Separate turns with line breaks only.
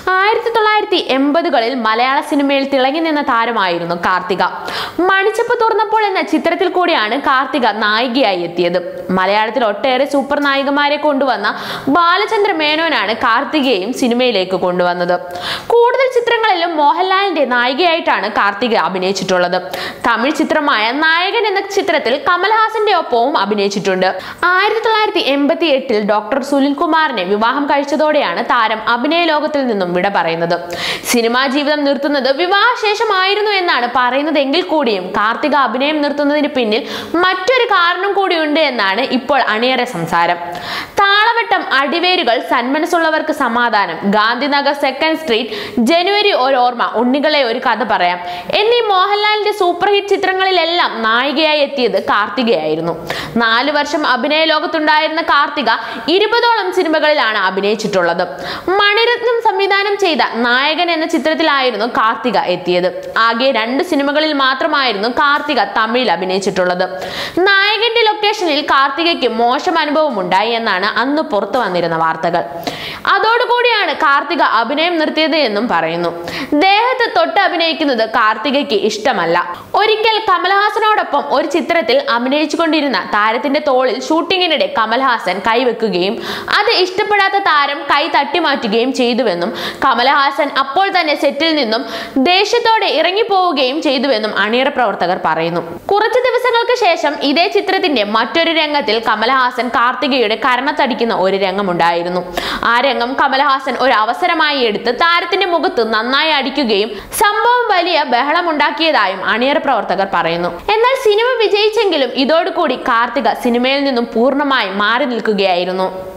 ആയിരത്തി തൊള്ളായിരത്തി എൺപതുകളിൽ മലയാള സിനിമയിൽ തിളങ്ങി നിന്ന താരമായിരുന്നു കാർത്തിക മണിച്ചപ്പ് തുറന്നപ്പോൾ എന്ന ചിത്രത്തിൽ കൂടിയാണ് കാർത്തിക നായികയായി എത്തിയത് മലയാളത്തിൽ ഒട്ടേറെ സൂപ്പർ നായികമാരെ കൊണ്ടുവന്ന ബാലചന്ദ്ര മേനോനാണ് കാർത്തികയെയും സിനിമയിലേക്ക് കൊണ്ടുവന്നത് കൂടുതൽ ചിത്രങ്ങളിലും മോഹൻലാലിന്റെ നായികയായിട്ടാണ് കാർത്തിക അഭിനയിച്ചിട്ടുള്ളത് തമിഴ് ചിത്രമായ നായകൻ എന്ന ചിത്രത്തിൽ കമൽഹാസന്റെ ഒപ്പവും അഭിനയിച്ചിട്ടുണ്ട് ആയിരത്തി തൊള്ളായിരത്തി എൺപത്തി എട്ടിൽ ഡോക്ടർ സുനിൽ കുമാറിനെ വിവാഹം കഴിച്ചതോടെയാണ് താരം അഭിനയ ലോകത്തിൽ നിന്നും വിട പറയുന്നത് സിനിമാ ജീവിതം നിർത്തുന്നത് വിവാഹശേഷമായിരുന്നു എന്നാണ് പറയുന്നതെങ്കിൽ കൂടിയും കാർത്തിക അഭിനയം നിർത്തുന്നതിന് പിന്നിൽ മറ്റൊരു കാരണം കൂടിയുണ്ട് എന്നാണ് ഇപ്പോൾ അണിയറ സംസാരം താളവട്ടം അടിവേരുകൾ സന്മനസ്സുള്ളവർക്ക് സമാധാനം ഗാന്ധിനഗർ സെക്കൻഡ് സ്ട്രീറ്റ് ജനുവരി ഒരു ഓർമ്മ ഉണ്ണികളെ ഒരു കഥ പറയാം എന്നീ മോഹൻലാലിന്റെ സൂപ്പർ ഹിറ്റ് ചിത്രങ്ങളിലെല്ലാം നായികയായി എത്തിയത് കാർത്തികയായിരുന്നു നാലു വർഷം അഭിനയ ലോകത്തുണ്ടായിരുന്ന കാർത്തിക ഇരുപതോളം സിനിമകളിലാണ് അഭിനയിച്ചിട്ടുള്ളത് മണിരത്നം സംവിധാനം ചെയ്ത നായകൻ എന്ന ചിത്രത്തിലായിരുന്നു കാർത്തിക എത്തിയത് ആകെ രണ്ട് സിനിമകളിൽ മാത്രമായിരുന്നു കാർത്തിക തമിഴിൽ അഭിനയിച്ചിട്ടുള്ളത് നായകന്റെ ലൊക്കേഷനിൽ കാർത്തികയ്ക്ക് മോശം അനുഭവം ഉണ്ടായി എന്നാണ് അന്ന് പുറത്തു വന്നിരുന്ന വാർത്തകൾ അതോടുകൂടിയാണ് കാർത്തിക അഭിനയം നിർത്തിയത് എന്നും പറയുന്നു ദേഹത്ത് തൊട്ട് അഭിനയിക്കുന്നത് കാർത്തികയ്ക്ക് ഇഷ്ടമല്ല ഒരിക്കൽ കമൽഹാസനോടൊപ്പം ഒരു ചിത്രത്തിൽ അഭിനയിച്ചുകൊണ്ടിരുന്ന താരത്തിന്റെ തോളിൽ ഷൂട്ടിങ്ങിനിടെ കമൽഹാസൻ കൈവെക്കുകയും അത് ഇഷ്ടപ്പെടാത്ത താരം കൈ തട്ടിമാറ്റുകയും ചെയ്തുവെന്നും കമൽഹാസൻ അപ്പോൾ തന്നെ സെറ്റിൽ നിന്നും ദേഷ്യത്തോടെ ഇറങ്ങിപ്പോവുകയും ചെയ്തുവെന്നും അണിയറ പ്രവർത്തകർ പറയുന്നു കുറച്ചു ദിവസങ്ങൾക്ക് ശേഷം ഇതേ ചിത്രത്തിന്റെ മറ്റൊരു രംഗത്തിൽ കമൽഹാസൻ കാർത്തികയുടെ കരണത്തടിക്കുന്ന ഒരു രംഗമുണ്ടായിരുന്നു ആ രംഗം കമൽഹാസൻ ഒരു അവസരമായി എടുത്ത് താരത്തിന്റെ മുഖത്ത് നന്നായി അടിക്കുകയും സംഭവം വലിയ ബഹളമുണ്ടാക്കിയതായും അണിയറ പ്രവർത്തകർ പറയുന്നു എന്നാൽ സിനിമ വിജയിച്ചെങ്കിലും ഇതോടുകൂടി കാർത്തിക സിനിമയിൽ നിന്നും പൂർണ്ണമായി മാറി നിൽക്കുകയായിരുന്നു